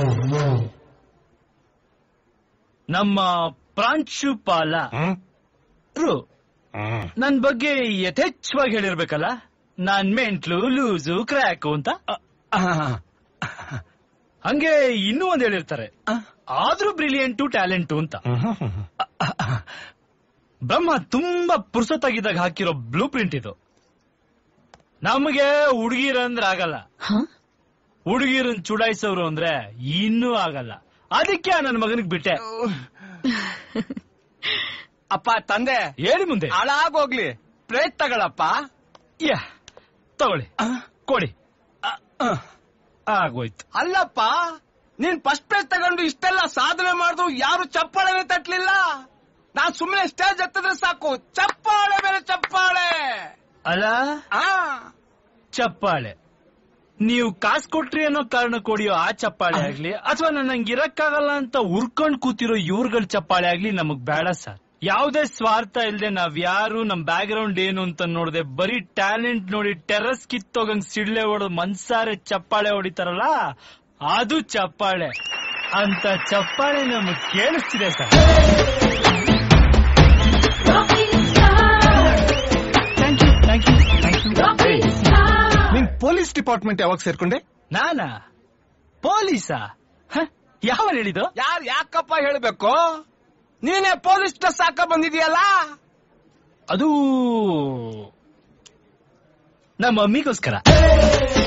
ನಮ್ಮ ಪ್ರಾಂಶುಪಾಲ ಹ್ಮ್ ರು ಹ್ಮ್ ನನ್ ಬಗ್ಗೆ ಯಥೇಚ್ಛವಾಗಿ ಹೇಳಿರ್ಬೇಕಲ್ಲ ನಾನ್ ಮೆಂಟ್ಲು ಲೂಸು ಕ್ರ್ಯಾಕು ಅಂತ ಹಂಗೆ ಇನ್ನೂ ಒಂದ್ ಹೇಳಿರ್ತಾರೆ ಆದ್ರೂ ಬ್ರಿಲಿಯಂಟು ಟ್ಯಾಲೆಂಟು ಅಂತ ಬ್ರಹ್ಮ ತುಂಬಾ ಪುರ್ಸೊತ್ತಾಗಿದ್ದಾಗ ಹಾಕಿರೋ ಬ್ಲೂ ಪ್ರಿಂಟ್ ಇದು ನಮಗೆ ಹುಡುಗಿರಂದ್ರೆ ಆಗಲ್ಲ ಹುಡುಗಿರನ್ ಚುಡಾಯಿಸೋರು ಅಂದ್ರೆ ಇನ್ನೂ ಆಗಲ್ಲ ಅದಕ್ಕೆ ನನ್ನ ಮಗನಿಗೆ ಬಿಟ್ಟೆ ಅಪ್ಪ ತಂದೆ ಹೇಳಿ ಮುಂದೆ ಹಾಳಾಗೋಗ್ಲಿ ಪ್ಲೇಟ್ ತಗೊಳಪ್ಪ ಯಾ ತಗೊಳ್ಳಿ ಕೊಡಿ ಆಗೋಯ್ತು ಅಲ್ಲಪ್ಪ ನೀನ್ ಫಸ್ಟ್ ಪ್ಲೇಸ್ ತಗೊಂಡು ಇಷ್ಟೆಲ್ಲ ಸಾಧನೆ ಮಾಡಿದ್ರು ಯಾರು ಚಪ್ಪಾಳೆನೇ ತಟ್ಲಿಲ್ಲ ನಾನ್ ಸುಮ್ಮನೆ ಸ್ಟೇಜ್ ಹತ್ತಿದ್ರೆ ಸಾಕು ಚಪ್ಪಾಳೆ ಮೇಲೆ ಚಪ್ಪಾಳೆ ಅಲ್ಲ ಆ ಚಪ್ಪಾಳೆ ನೀವು ಕಾಸು ಕೊಟ್ರಿ ಅನ್ನೋ ಕಾರಣ ಕೊಡಿಯೋ ಆ ಚಪ್ಪಾಳೆ ಆಗ್ಲಿ ಅಥವಾ ನನಗೆ ಇರಕ್ಕಾಗಲ್ಲ ಅಂತ ಉರ್ಕೊಂಡ್ ಕೂತಿರೋ ಇವ್ರುಗಳ ಚಪ್ಪಾಳೆ ಆಗ್ಲಿ ನಮಗ್ ಬೇಡ ಸರ್ ಯಾವುದೇ ಸ್ವಾರ್ಥ ಇಲ್ದೆ ನಾವ್ ಯಾರು ನಮ್ ಬ್ಯಾಕ್ ಗ್ರೌಂಡ್ ಏನು ಅಂತ ನೋಡದೆ ಬರೀ ಟ್ಯಾಲೆಂಟ್ ನೋಡಿ ಟೆರಸ್ ಕಿತ್ತೋಗಂಗ್ ಸಿಡ್ಲೆ ಹೊಡೆದು ಮನ್ಸಾರೆ ಚಪ್ಪಾಳೆ ಹೊಡಿತಾರಲ್ಲ ಅದು ಚಪ್ಪಾಳೆ ಅಂತ ಚಪ್ಪಾಳೆ ನಮಗ್ ಕೇಳಿಸ್ತಿದೆ sir thank you thank you thank you ನೀನ್ ಪೊಲೀಸ್ ಡಿಪಾರ್ಟ್ಮೆಂಟ್ ಯಾವಾಗ ಸೇರ್ಕೊಂಡೆ ನಾನಾ ಪೊಲೀಸಾ ಹ? ಯಾವ ಹೇಳಿದ್ದು ಯಾರ್ ಯಾಕಪ್ಪ ಹೇಳ್ಬೇಕು ನೀನೇ ಪೊಲೀಸ್ ಡ್ರೆಸ್ ಹಾಕ ಬಂದಿದ್ಯಲ್ಲ ಅದು ನಮ್ಮ ಮಮ್ಮಿಗೋಸ್ಕರ